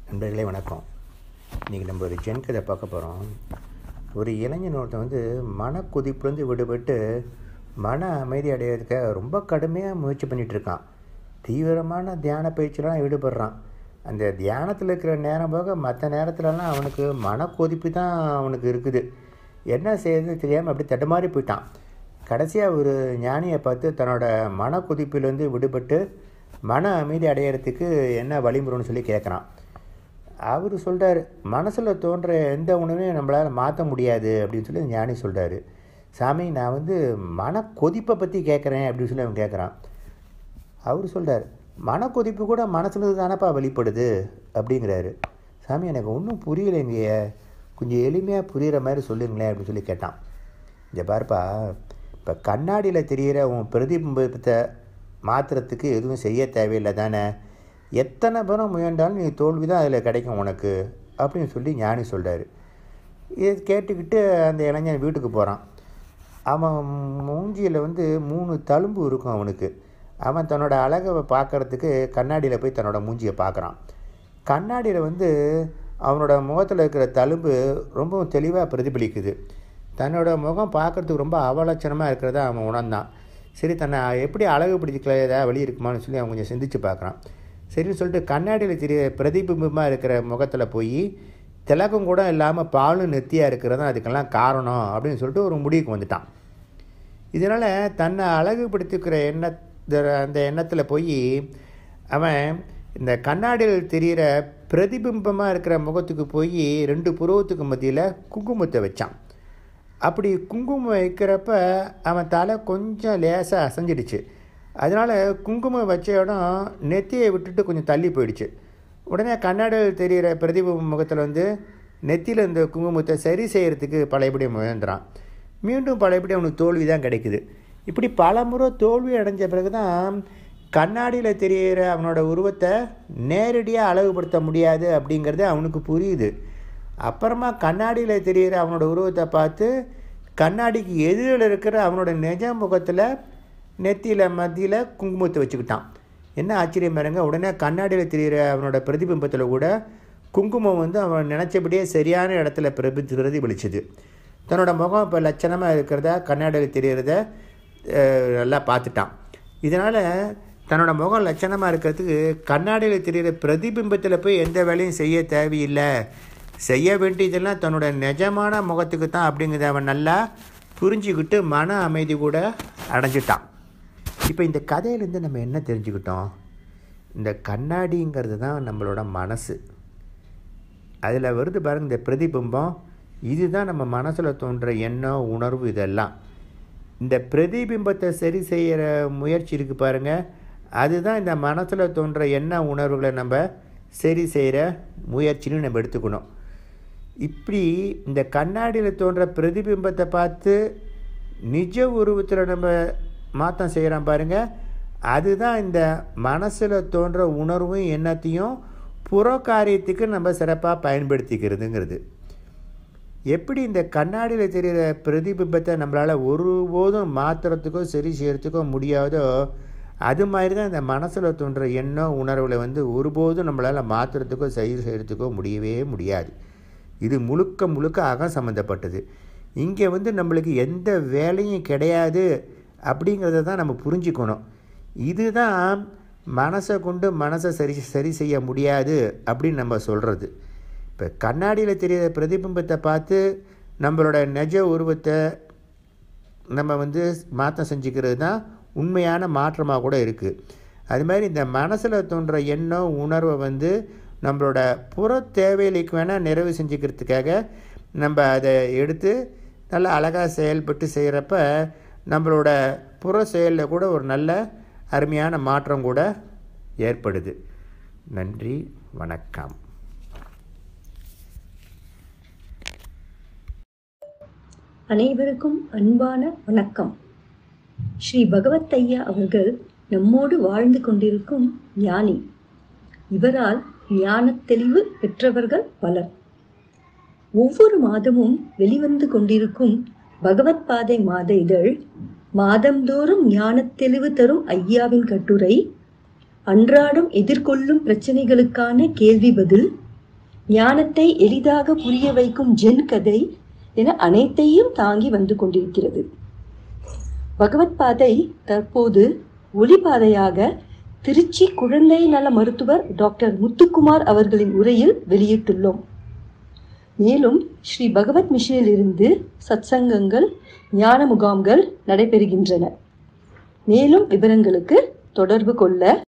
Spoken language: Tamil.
நண்பர்களே வணக்கம் இன்றைக்கி நம்ம ஒரு ஜென் கதை பார்க்க போகிறோம் ஒரு இளைஞன் ஒருத்தன் வந்து மனக்குதிப்புலேருந்து விடுபட்டு மன அமைதி அடையிறதுக்காக ரொம்ப கடுமையாக முயற்சி பண்ணிகிட்டு இருக்கான் தீவிரமான தியான பயிற்சியெலாம் ஈடுபடுறான் அந்த தியானத்தில் இருக்கிற நேரம் போக மற்ற நேரத்துலலாம் அவனுக்கு மனக்கொதிப்பு தான் அவனுக்கு இருக்குது என்ன செய்யறதுன்னு தெரியாமல் அப்படி தடுமாறி போயிட்டான் கடைசியாக ஒரு ஞானியை பார்த்து தன்னோட மனக்குதிப்பிலேருந்து விடுபட்டு மன அமைதி அடையிறதுக்கு என்ன வழிமுறைன்னு சொல்லி கேட்குறான் அவர் சொல்கிறார் மனசில் தோன்ற எந்த உணவையும் நம்மளால் மாற்ற முடியாது அப்படின்னு சொல்லி ஞானி சொல்கிறாரு சாமி நான் வந்து மன கொதிப்பை பற்றி கேட்குறேன் அப்படின்னு சொல்லி அவன் கேட்குறான் அவர் சொல்கிறார் மனக்கொதிப்பு கூட மனசுல தானப்பா வெளிப்படுது அப்படிங்கிறாரு சாமி எனக்கு ஒன்றும் புரியலைங்கய்ய கொஞ்சம் எளிமையாக புரிகிற மாதிரி சொல்லுங்களேன் அப்படின்னு சொல்லி கேட்டான் இங்கே பாருப்பா இப்போ கண்ணாடியில் தெரிகிற உன் பிரதிபிம்பத்தை மாற்றுறதுக்கு எதுவும் செய்ய தேவையில்லை தானே எத்தனை பேரும் முயன்றாலும் நீ தோல்வி தான் அதில் கிடைக்கும் உனக்கு அப்படின்னு சொல்லி ஞானி சொல்கிறாரு இதை கேட்டுக்கிட்டு அந்த இளைஞன் வீட்டுக்கு போகிறான் அவன் மூஞ்சியில் வந்து மூணு தழும்பு இருக்கும் அவனுக்கு அவன் தன்னோட அழகை பார்க்குறதுக்கு கண்ணாடியில் போய் தன்னோட மூஞ்சியை பார்க்குறான் கண்ணாடியில் வந்து அவனோட முகத்தில் இருக்கிற தழும்பு ரொம்பவும் தெளிவாக பிரதிபலிக்குது தன்னோட முகம் பார்க்குறதுக்கு ரொம்ப அவலட்சணமாக இருக்கிறத அவன் உணர்ந்தான் சரி தன்னை எப்படி அழகுபடுத்திக்கல ஏதாவது வழி இருக்குமான்னு சொல்லி அவன் கொஞ்சம் சிந்திச்சு பார்க்குறான் சரின்னு சொல்லிட்டு கண்ணாடியில் தெரிய பிரதிபிம்பமாக இருக்கிற முகத்தில் போய் திலகம் கூட இல்லாமல் பாலும் நெத்தியாக இருக்கிறது தான் அதுக்கெல்லாம் காரணம் அப்படின்னு சொல்லிட்டு ஒரு முடிவுக்கு வந்துட்டான் இதனால் தன்னை அழகுபடுத்திக்கிற எண்ண அந்த எண்ணத்தில் போய் அவன் இந்த கண்ணாடியில் தெரிகிற பிரதிபிம்பமாக இருக்கிற முகத்துக்கு போய் ரெண்டு புருவத்துக்கு மத்தியில் குங்குமத்தை வச்சான் அப்படி குங்குமம் வைக்கிறப்ப அவன் தலை கொஞ்சம் லேசாக அசைஞ்சிடுச்சு அதனால் குங்குமம் வச்ச இடம் நெத்தியை விட்டுட்டு கொஞ்சம் தள்ளி போயிடுச்சு உடனே கண்ணாடியில் தெரிகிற பிரதிபிம்ப முகத்தில் வந்து நெத்தியில் இந்த குங்குமத்தை சரி செய்கிறதுக்கு பழையபடி முயன்றான் மீண்டும் பழையபடி அவனுக்கு தோல்வி தான் கிடைக்குது இப்படி பல முறை தோல்வி அடைஞ்ச பிறகு தான் கண்ணாடியில் தெரிகிற அவனோட உருவத்தை நேரடியாக அழகுபடுத்த முடியாது அப்படிங்கிறது அவனுக்கு புரியுது அப்புறமா கண்ணாடியில் தெரிகிற அவனோட உருவத்தை பார்த்து கண்ணாடிக்கு எதிரில் இருக்கிற அவனோட நிஜ முகத்தில் நெத்தியில் மத்தியில் குங்குமத்தை வச்சுக்கிட்டான் என்ன ஆச்சரியம் பாருங்க உடனே கண்ணாடியில் தெரிகிற அவனோட பிரதிபிம்பத்தில் கூட குங்குமம் வந்து அவன் நினச்சபடியே சரியான இடத்துல பிரபி பிரதிபலிச்சுது தன்னோட முகம் இப்போ லட்சணமாக இருக்கிறத கண்ணாடியில் தெரிகிறத நல்லா பார்த்துட்டான் இதனால் தன்னோட முகம் லட்சணமாக இருக்கிறதுக்கு கண்ணாடியில் தெரிகிற பிரதிபிம்பத்தில் போய் எந்த வேலையும் செய்ய தேவையில்லை செய்ய வேண்டியதெல்லாம் தன்னோட நிஜமான முகத்துக்கு தான் அப்படிங்கிறத அவன் நல்லா புரிஞ்சுக்கிட்டு மன அமைதி கூட அடைஞ்சிட்டான் இப்போ இந்த கதையிலேருந்து நம்ம என்ன தெரிஞ்சுக்கிட்டோம் இந்த கண்ணாடிங்கிறது தான் நம்மளோட மனசு அதில் வருது பாருங்க இந்த பிரதிபிம்பம் இதுதான் நம்ம மனசில் தோன்ற எண்ணம் உணர்வு இதெல்லாம் இந்த பிரதிபிம்பத்தை சரி செய்கிற முயற்சி இருக்குது பாருங்கள் அதுதான் இந்த மனசில் தோன்ற எண்ண உணர்வுகளை நம்ம சரி செய்கிற முயற்சின்னு நம்ம எடுத்துக்கணும் இப்படி இந்த கண்ணாடியில் தோன்ற பிரதிபிம்பத்தை பார்த்து நிஜ உருவத்தில் நம்ம மாற்றம் செய்கிறோம் பாருங்கள் அதுதான் இந்த மனசில் தோன்ற உணர்வும் எண்ணத்தையும் புற காரியத்துக்கு நம்ம சிறப்பாக பயன்படுத்திக்கிறதுங்கிறது எப்படி இந்த கண்ணாடியில் தெரிகிற பிரதிபிம்பத்தை நம்மளால் ஒருபோதும் மாற்றுறதுக்கோ சரி செய்கிறதுக்கோ முடியாதோ அது மாதிரி தான் இந்த மனசில் தோன்ற எண்ணம் உணர்வுகளை வந்து ஒருபோதும் நம்மளால் மாற்றுறதுக்கோ சரி செய்கிறதுக்கோ முடியவே முடியாது இது முழுக்க முழுக்க அகம் சம்மந்தப்பட்டது இங்கே வந்து நம்மளுக்கு எந்த வேலையும் கிடையாது அப்படிங்கிறத தான் நம்ம புரிஞ்சுக்கணும் இதுதான் மனசை கொண்டு மனசை சரி சரி செய்ய முடியாது அப்படின்னு நம்ம சொல்கிறது இப்போ கண்ணாடியில் தெரிகிற பிரதிபிம்பத்தை பார்த்து நம்மளோட நிஜ உருவத்தை நம்ம வந்து மாற்றம் செஞ்சுக்கிறது தான் உண்மையான மாற்றமாக கூட இருக்குது அது மாதிரி இந்த மனசில் தோன்ற எண்ணம் உணர்வை வந்து நம்மளோட புற தேவைகளுக்கு வேணால் நிறைவு செஞ்சுக்கிறதுக்காக நம்ம அதை எடுத்து நல்லா அழகாக செயல்பட்டு செய்கிறப்ப நம்மளோட புற செயலில் கூட ஒரு நல்ல அருமையான மாற்றம் கூட ஏற்படுது நன்றி வணக்கம் அனைவருக்கும் அன்பான வணக்கம் ஸ்ரீ பகவத் ஐயா அவர்கள் நம்மோடு வாழ்ந்து கொண்டிருக்கும் ஞானி இவரால் ஞானத் தெளிவு பெற்றவர்கள் பலர் ஒவ்வொரு மாதமும் வெளிவந்து கொண்டிருக்கும் பகவத் பாதை மாத இதழ் மாதந்தோறும் ஞானத் தெளிவு தரும் ஐயாவின் கட்டுரை அன்றாடம் எதிர்கொள்ளும் பிரச்சனைகளுக்கான கேள்வி பதில் ஞானத்தை எளிதாக புரிய வைக்கும் ஜென் கதை என அனைத்தையும் தாங்கி வந்து கொண்டிருக்கிறது பகவத் பாதை தற்போது ஒளிபாதையாக திருச்சி குழந்தை நல மருத்துவர் டாக்டர் முத்துக்குமார் அவர்களின் உரையில் வெளியிட்டுள்ளோம் மேலும் ஸ்ரீ பகவத் மிஷனில் இருந்து சத்சங்கங்கள் ஞான முகாம்கள் நடைபெறுகின்றன மேலும் விவரங்களுக்கு தொடர்பு கொள்ள